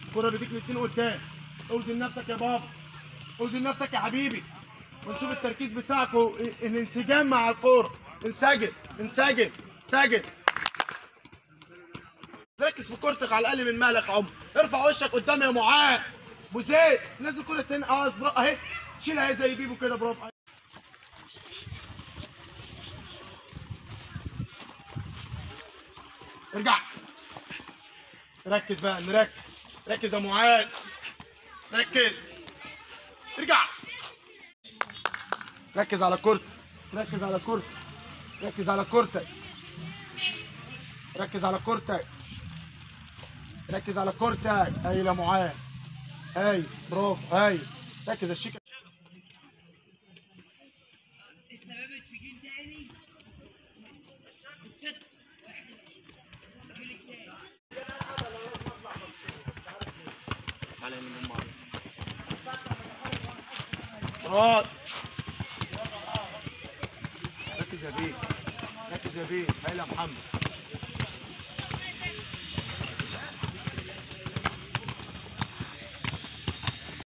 الكرة بيديك الاتنين قدام اوزن نفسك يا بابا اوزن نفسك يا حبيبي ونشوف التركيز بتاعك والانسجام مع الكورة انسجم انسجم انسجم ركز في كورتك على الاقل من مالك يا عمر ارفع وشك قدام يا معاذ ابو زيد نزل كرة سن اه برا- اهي شيلها اهي زي بيبو كده برافو ارجع ركز بقى نركز ركز يا معاذ ركز ارجع ركز على كورتك ركز على كورتك ركز على كورتك ركز على كورتك ركز على كورتك هاي يا معاذ هاي برافو هاي ركز الشيك السبابة في جيل تاني التت الجيل التاني على من هم مراد ركز يا بيه ركز يا بيه هاي يا محمد